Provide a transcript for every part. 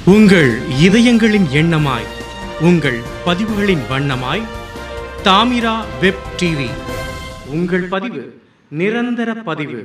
உங்கள் இதயங்களின் எண்ணமாய் உங்கள் பதிவுகளின் வண்ணமாய் தாமிரா வெப் டிவி உங்கள் பதிவு நிரந்தர பதிவு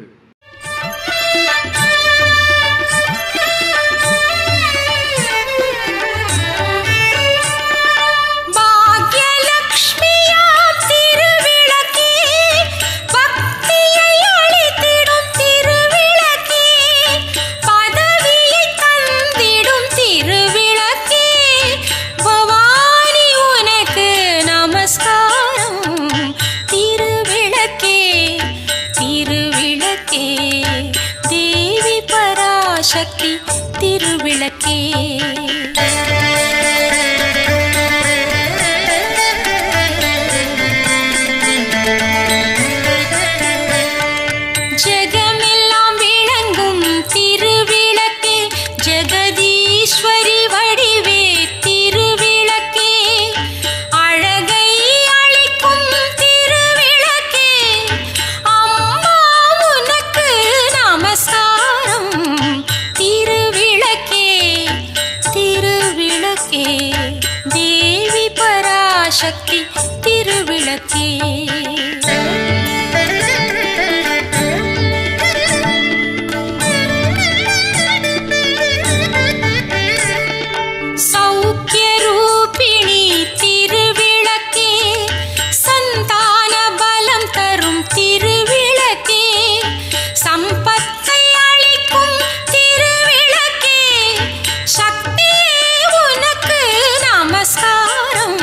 பாக்யலக்ஷ்மியாம் திருவிளக்கே பக்தியை அளித்திடும் திருவிளக்கே பதவியை தந்திடும் திருவிளக்கே பவானி உனக்கு நமஸ்காரம் திருவிளக்கே திருவிளக்கே தேவி பராசக்தி திருவிளக்கே ஜெகமெல்லாம் விளங்கும் திருவிளக்கே ஜெகதீஸ்வரி வடிவே திருவிளக்கே அழகை அளிக்கும் திருவிளக்கே அம்மா உனக்கு நமஸ்காரம் திருவிளக்கே திருவிளக்கே தேவி பராசக்தி திருவிளக்கே சௌக்கியரூபிணி திருவிளக்கே சந்தான பலம் தரும் திருவிளக்கே சம்பத்தை அளிக்கும் திருவிளக்கே சக்தியே உனக்கு நமஸ்காரம்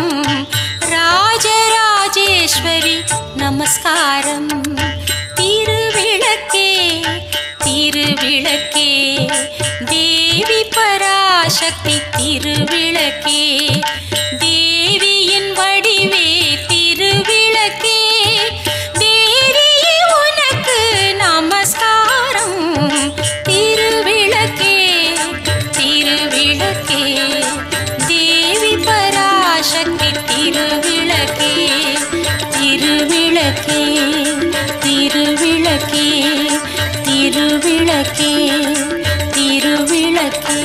ராஜராஜேஸ்வரி நமஸ்காரம் திருவிளக்கே திருவிளக்கே தேவி பராசக்தி திருவிளக்கே தேவியின் வடிவே திருவிளக்கே தேவியே உனக்கு நமஸ்காரம் திருவிளக்கே திருவிளக்கே தேவி பராசக்தி திருவிளக்கே திருவிளக்கே திருவிளக்கே திருவிளக்கே திருவிளக்கே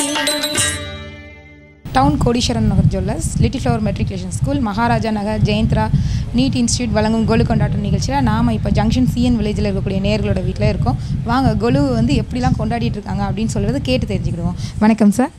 town Kodeeswaran Nagar jewellers little flower matriculation school Maharaja Nagar Jayendra NEET institute வழங்கும் கொலு கொண்டாட்டம் நிகழ்ச்சியில் நாம் இப்போ ஜங்ஷன் சிஎன் வில்லேஜில் இருக்கக்கூடிய நேர்களோட வீட்டில் இருக்கோம் வாங்க கொலு வந்து எப்படிலாம் கொண்டாடிட்டு இருக்காங்க அப்படின்னு சொல்கிறது கேட்டு தெரிஞ்சுக்கிடுவோம் வணக்கம் சார்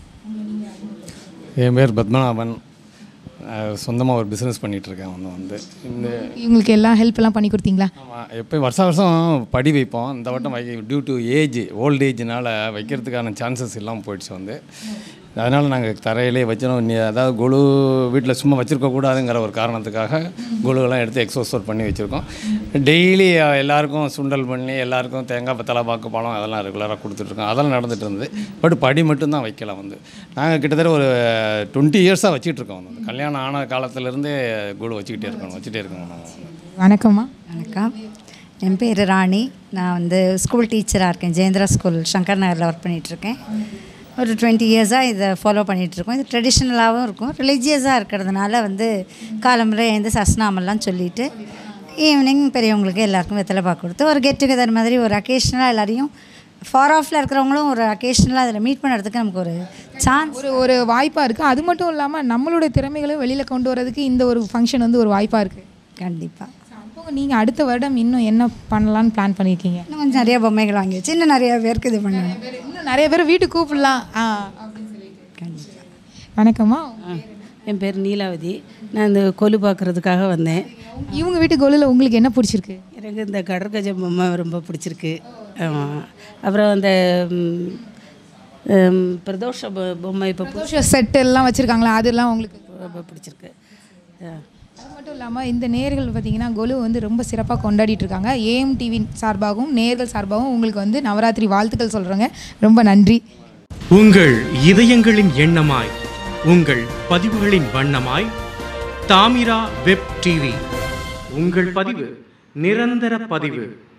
என் பேர் பத்மநாபன் சொந்தமாக ஒரு பிஸ்னஸ் பண்ணிகிட்ருக்கேன் ஒன்று வந்து இந்த இவங்களுக்கு எல்லாம் ஹெல்ப் எல்லாம் பண்ணி கொடுத்தீங்களா ஆமாம் எப்போ வருஷம் வருஷம் படி வைப்போம் இந்த வட்டம் வை டியூ டு ஏஜ் ஓல்ட் ஏஜ்னால வைக்கிறதுக்கான சான்சஸ் இல்லாமல் போயிடுச்சு வந்து அதனால் நாங்கள் தரையிலே வச்சிடும் நீ அதாவது குழு வீட்டில் சும்மா வச்சுருக்க கூடாதுங்கிற ஒரு காரணத்துக்காக குழுவெல்லாம் எடுத்து எக்ஸோஸ்டோர் பண்ணி வச்சுருக்கோம் டெய்லி எல்லாருக்கும் சுண்டல் பண்ணி எல்லாருக்கும் தேங்காய் பத்தலை பாக்கு பழம் அதெல்லாம் ரெகுலராக கொடுத்துட்ருக்கோம் அதெல்லாம் நடந்துட்டு இருந்தது பட் படி மட்டும்தான் வைக்கல வந்து நாங்கள் கிட்டத்தட்ட ஒரு டுவெண்ட்டி இயர்ஸாக வச்சிட்ருக்கோம் வந்து கல்யாணம் ஆன காலத்துலேருந்தே குழு வச்சுக்கிட்டே இருக்கணும் வச்சுட்டே இருக்கணும் நாங்கள் வணக்கம்மா வணக்கம் என் பேர் ராணி நான் வந்து ஸ்கூல் டீச்சராக இருக்கேன் ஜெயந்திரா ஸ்கூல் சங்கர் நகரில் ஒர்க் பண்ணிகிட்ருக்கேன் ஒரு டுவெண்ட்டி இயர்ஸாக இதை ஃபாலோ பண்ணிகிட்ருக்கோம் இது ட்ரெடிஷ்னலாகவும் இருக்கும் ரிலீஜியஸாக இருக்கிறதுனால வந்து காலம்புரை எழுந்து சஸ்நாமெல்லாம் சொல்லிவிட்டு ஈவினிங் பெரியவங்களுக்கு எல்லாருக்கும் வெத்தலை பாக்கு கொடுத்து ஒரு கெட் டுகெதர் மாதிரி ஒரு அக்கேஷ்னலாக எல்லாரையும் ஃபார் ஆஃபில் இருக்கிறவங்களும் ஒரு அக்கேஷ்னலாக அதில் மீட் பண்ணுறதுக்கு நமக்கு ஒரு சான்ஸ் ஒரு ஒரு வாய்ப்பாக இருக்குது அது மட்டும் இல்லாமல் நம்மளுடைய திறமைகளும் வெளியில் கொண்டு வரதுக்கு இந்த ஒரு ஃபங்க்ஷன் வந்து ஒரு வாய்ப்பாக இருக்குது கண்டிப்பாக அப்போ நீங்கள் அடுத்த வருடம் இன்னும் என்ன பண்ணலான்னு பிளான் பண்ணியிருக்கீங்க இன்னும் கொஞ்சம் நிறைய பொம்மைகள் வாங்கி வச்சு இன்னும் நிறைய பேருக்கு இது பண்ணணும் இன்னும் நிறைய பேர் வீட்டுக்கு கூப்பிடலாம் ஆ கண்டிப்பாக வணக்கம்மா என் பேர் நீலாவதி நான் இந்த கொலு பார்க்குறதுக்காக வந்தேன் இவங்க வீட்டு கோலில் உங்களுக்கு என்ன பிடிச்சிருக்கு எனக்கு இந்த கடற்கஜ பொம்மை ரொம்ப பிடிச்சிருக்கு ஆமாம் அப்புறம் அந்த ம், ம், பிரதோஷ பொ- பொம்மை இப்போ சந்தோஷ செட் எல்லாம் வச்சுருக்காங்களா அதெல்லாம் உங்களுக்கு ரொம்ப பிடிச்சிருக்கு ஆ. அது மட்டும் இல்லாமல் இந்த நேர்கள் பார்த்தீங்கன்னா கொலு வந்து ரொம்ப சிறப்பாக கொண்டாடிட்டு இருக்காங்க ஏஎம் டிவி சார்பாகவும் நேர்கள் சார்பாகவும் உங்களுக்கு வந்து நவராத்திரி வாழ்த்துக்கள் சொல்கிறேங்க ரொம்ப நன்றி உங்கள் இதயங்களின் எண்ணமாய் உங்கள் பதிவுகளின் வண்ணமாய் தாமிரா வெப் டிவி உங்கள் பதிவு நிரந்தர பதிவு